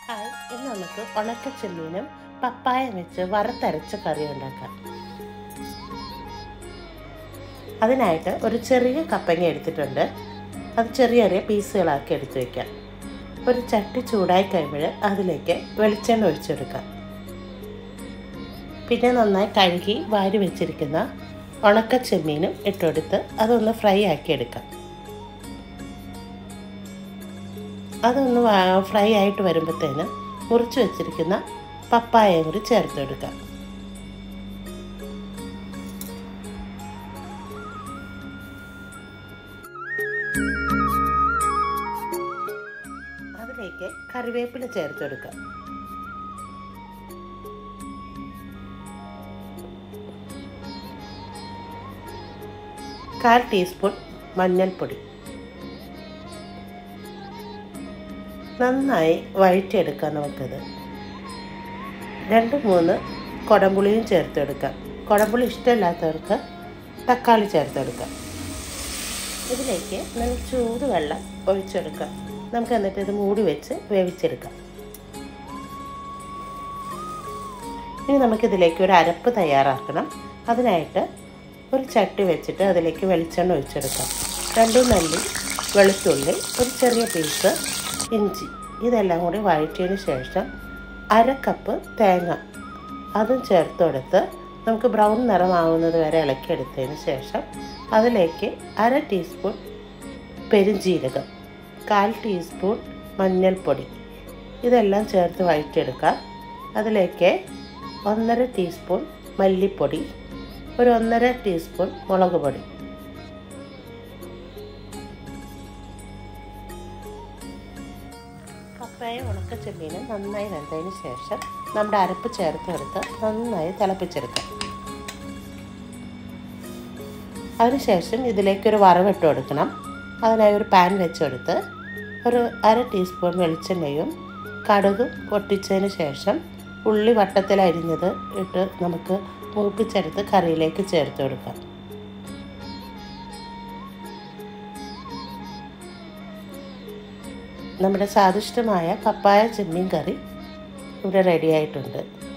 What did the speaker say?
hi ഇന്ന് നമുക്ക് ഉണക്ക ചെമ്മീനും പപ്പായ വെച്ച് വറുത്തരച്ച കറി ഉണ്ടാക്കാം അതിനായിട്ട് ഒരു ചെറിയ കപ്പങ്ങ എടുത്തിട്ടുണ്ട് അത് ചെറിയ ചെറിയ പീസുകളാക്കി എടുത്തു വയ്ക്കാം ഒരു ചട്ടി ചൂടായി കഴിയുമ്പോൾ അതിലേക്ക് വെളിച്ചെണ്ണ ഒഴിച്ചെടുക്കാം പിന്നെ നന്നായി കഴുകി വാരി വെച്ചിരിക്കുന്ന ഉണക്ക ചെമ്മീനും ഇട്ടെടുത്ത് അതൊന്ന് ഫ്രൈ ആക്കി എടുക്കാം അതൊന്ന് ഫ്രൈ ആയിട്ട് വരുമ്പോഴത്തേന് മുറിച്ച് വെച്ചിരിക്കുന്ന പപ്പായയും കൂടി ചേർത്ത് കൊടുക്കാം അതിലേക്ക് കറിവേപ്പില ചേർത്ത് കൊടുക്കാം കാൽ ടീസ്പൂൺ മഞ്ഞൾപ്പൊടി നന്നായി വഴറ്റിയെടുക്കാം നമുക്കത് രണ്ട് മൂന്ന് കുടംപുളിയും ചേർത്തെടുക്കാം കുടംപുളി ഇഷ്ടമില്ലാത്തവർക്ക് തക്കാളി ചേർത്തെടുക്കാം ഇതിലേക്ക് നല്ല ചൂട് വെള്ളം ഒഴിച്ചെടുക്കാം നമുക്ക് എന്നിട്ട് ഇത് മൂടി വെച്ച് വേവിച്ചെടുക്കാം ഇനി നമുക്കിതിലേക്ക് ഒരു അരപ്പ് തയ്യാറാക്കണം അതിനായിട്ട് ഒരു ചട്ടി വെച്ചിട്ട് അതിലേക്ക് വെളിച്ചെണ്ണ ഒഴിച്ചെടുക്കാം രണ്ടു നെല്ലി വെളുത്തുള്ളി ഒരു ചെറിയ പീസ് ഇഞ്ചി ഇതെല്ലാം കൂടി വഴറ്റിയതിന് ശേഷം അര കപ്പ് തേങ്ങ അതും ചേർത്ത് കൊടുത്ത് നമുക്ക് ബ്രൗൺ നിറമാവുന്നത് വരെ ഇളക്കിയെടുത്തതിന് ശേഷം അതിലേക്ക് അര ടീസ്പൂൺ പെരുംജീരകം കാൽ ടീസ്പൂൺ മഞ്ഞൾപ്പൊടി ഇതെല്ലാം ചേർത്ത് വഴറ്റിയെടുക്കാം അതിലേക്ക് ഒന്നര ടീസ്പൂൺ മല്ലിപ്പൊടി ഒരു ഒന്നര ടീസ്പൂൺ മുളക് പൊടി പപ്പായ ഉണക്ക ചെമ്മീന് നന്നായി വെന്തതിന് ശേഷം നമ്മുടെ അരപ്പ് ചേർത്തെടുത്ത് നന്നായി തിളപ്പിച്ചെടുക്കാം അതിനുശേഷം ഇതിലേക്കൊരു വറവിട്ട് കൊടുക്കണം അതിനായി ഒരു പാൻ വെച്ചെടുത്ത് ഒരു അര ടീസ്പൂൺ വെളിച്ചെണ്ണയും കടുകും പൊട്ടിച്ചതിന് ശേഷം ഉള്ളി വട്ടത്തിൽ അരിഞ്ഞത് ഇട്ട് നമുക്ക് മൂപ്പിച്ചെടുത്ത് കറിയിലേക്ക് ചേർത്ത് കൊടുക്കാം നമ്മുടെ സ്വാദിഷ്ടമായ പപ്പായ ചെമ്മീൻ കറി ഇവിടെ റെഡി ആയിട്ടുണ്ട്